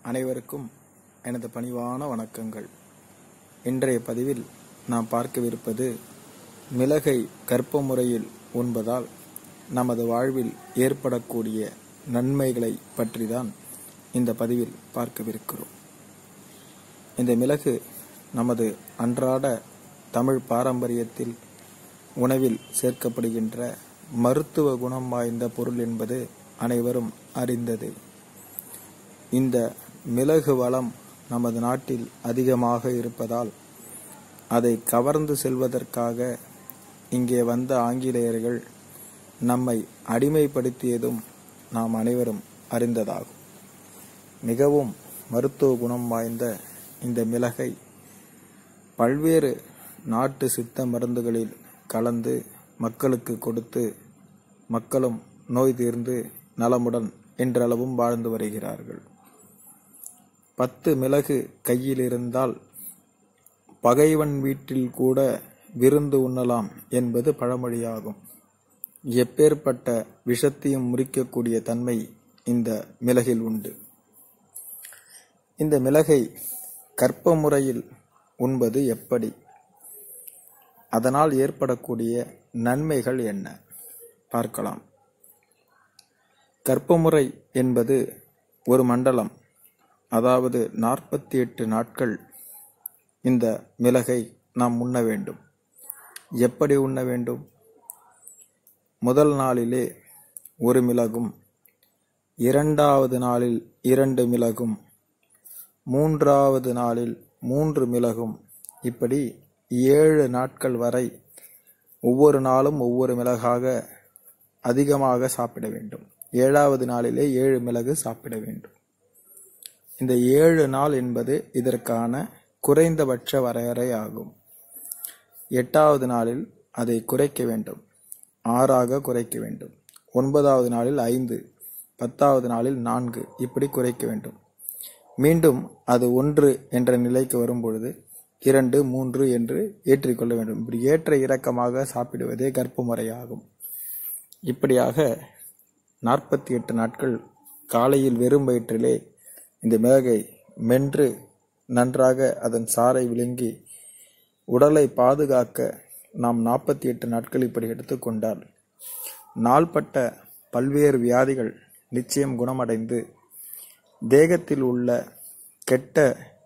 அனைவருக்கும் எனது பணிவான வணக்கங்கள் இன்றைய பதிவில் நாம் பார்க்கவிருப்பது மிளகை கர்ப்ப முறையில் உண்பதால் நமது வாழ்வில் ஏற்படக்கூடிய நன்மைகளை பற்றிதான் இந்த பதிவில் பார்க்கவிருக்கிறோம் இந்த மிளகு நமது அன்றாட தமிழ் பாரம்பரியத்தில் உணவில் சேர்க்கப்படுகின்ற மருத்துவ குணம் வாய்ந்த பொருள் என்பது அனைவரும் அறிந்தது இந்த மிளகு வளம் நமது நாட்டில் அதிகமாக இருப்பதால் அதை கவர்ந்து செல்வதற்காக இங்கே வந்த ஆங்கிலேயர்கள் நம்மை அடிமைப்படுத்தியதும் நாம் அனைவரும் அறிந்ததாகும் மிகவும் மருத்துவ குணம் வாய்ந்த இந்த மிளகை பல்வேறு நாட்டு சித்த மருந்துகளில் கலந்து மக்களுக்கு கொடுத்து மக்களும் நோய் தீர்ந்து நலமுடன் என்றளவும் வாழ்ந்து வருகிறார்கள் பத்து மிளகு கையில் இருந்தால் பகைவன் வீட்டில் கூட விருந்து உண்ணலாம் என்பது பழமொழியாகும் எப்பேற்பட்ட விஷத்தையும் முறிக்கக்கூடிய தன்மை இந்த மிளகில் உண்டு இந்த மிளகை கற்ப முறையில் உண்பது எப்படி அதனால் ஏற்படக்கூடிய நன்மைகள் என்ன பார்க்கலாம் கற்பமுறை என்பது ஒரு மண்டலம் அதாவது நாற்பத்தி எட்டு நாட்கள் இந்த மிளகை நாம் உண்ண வேண்டும் எப்படி உண்ண வேண்டும் முதல் நாளிலே ஒரு மிளகும் இரண்டாவது நாளில் இரண்டு மிளகும் மூன்றாவது நாளில் மூன்று மிளகும் இப்படி ஏழு நாட்கள் வரை ஒவ்வொரு நாளும் ஒவ்வொரு மிளகாக அதிகமாக சாப்பிட வேண்டும் ஏழாவது நாளிலே ஏழு மிளகு சாப்பிட வேண்டும் இந்த ஏழு நாள் என்பது இதற்கான குறைந்தபட்ச வரையறை ஆகும் எட்டாவது நாளில் அதை குறைக்க வேண்டும் ஆறாக குறைக்க வேண்டும் ஒன்பதாவது நாளில் ஐந்து பத்தாவது நாளில் நான்கு இப்படி குறைக்க வேண்டும் மீண்டும் அது ஒன்று என்ற நிலைக்கு வரும் பொழுது இரண்டு மூன்று என்று ஏற்றிக்கொள்ள வேண்டும் இப்படி ஏற்ற இறக்கமாக சாப்பிடுவதே கர்ப்ப முறையாகும் இப்படியாக நாற்பத்தி எட்டு நாட்கள் காலையில் வெறும் வயிற்றிலே இந்த மிளகை மென்று நன்றாக அதன் சாறை விழுங்கி உடலை பாதுகாக்க நாம் நாற்பத்தி எட்டு நாட்கள் இப்படி எடுத்துக்கொண்டால் நாள்பட்ட பல்வேறு வியாதிகள் நிச்சயம் குணமடைந்து தேகத்தில் உள்ள கெட்ட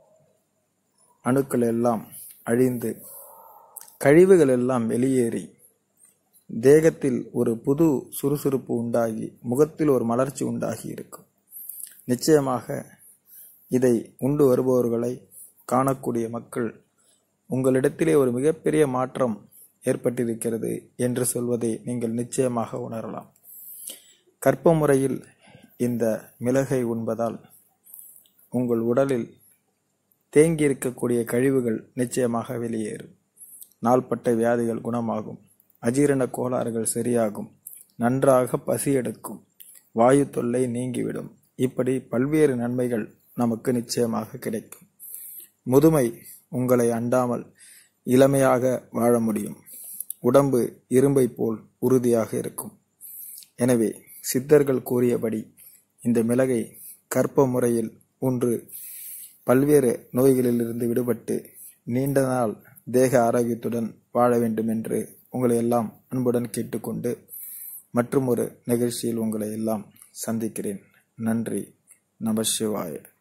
அணுக்கள் எல்லாம் அழிந்து கழிவுகள் எல்லாம் வெளியேறி தேகத்தில் ஒரு புது சுறுசுறுப்பு உண்டாகி முகத்தில் ஒரு மலர்ச்சி உண்டாகி இருக்கும் நிச்சயமாக இதை உண்டு வருபவர்களை காணக்கூடிய மக்கள் உங்களிடத்திலே ஒரு மிகப்பெரிய மாற்றம் ஏற்பட்டிருக்கிறது என்று சொல்வதை நீங்கள் நிச்சயமாக உணரலாம் கற்ப முறையில் இந்த மிளகை உண்பதால் உங்கள் உடலில் தேங்கி இருக்கக்கூடிய கழிவுகள் நிச்சயமாக வெளியேறும் நாள்பட்ட வியாதிகள் குணமாகும் அஜீரண கோளாறுகள் சரியாகும் நன்றாக பசி எடுக்கும் வாயு தொல்லை நீங்கிவிடும் இப்படி பல்வேறு நன்மைகள் நமக்கு நிச்சயமாக கிடைக்கும் முதுமை உங்களை அண்டாமல் இளமையாக வாழ முடியும் உடம்பு இரும்பை போல் உறுதியாக இருக்கும் எனவே சித்தர்கள் கூறியபடி இந்த மிளகை கற்ப முறையில் ஒன்று பல்வேறு நோய்களிலிருந்து விடுபட்டு நீண்ட நாள் தேக ஆரோக்கியத்துடன் வாழ வேண்டும் என்று உங்களை எல்லாம் அன்புடன் கேட்டுக்கொண்டு மற்றும் ஒரு நிகழ்ச்சியில் உங்களை எல்லாம் சந்திக்கிறேன் நன்றி நம சிவாய